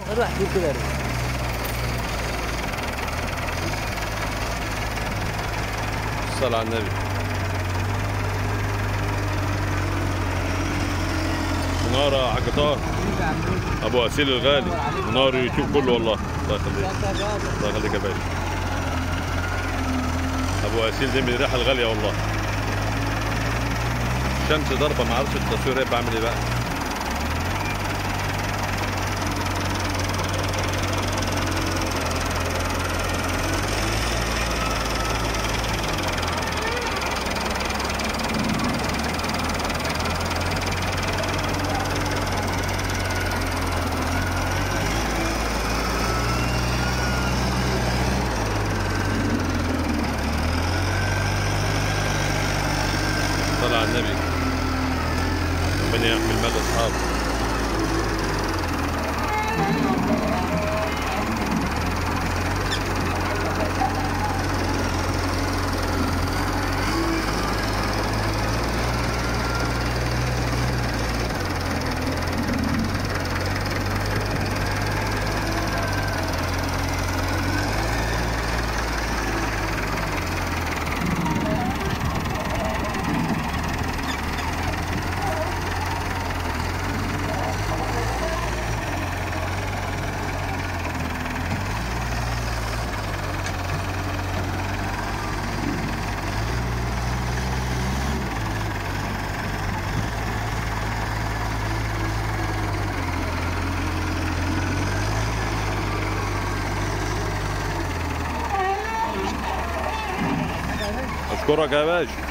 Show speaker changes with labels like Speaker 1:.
Speaker 1: راح في كده
Speaker 2: الصلاة على النبي منارة يا حاج طاهر ابو اسيل الغالي منار يوتيوب كله والله الله يخليك الله يخليك يا باشا ابو اسيل دي من الريحه الغاليه والله الشمس ضربه ما اعرفش التصوير ايه بعمل ايه بقى صلى على النبي ربنا يحمي المال اصحابه اشكرك يا باشا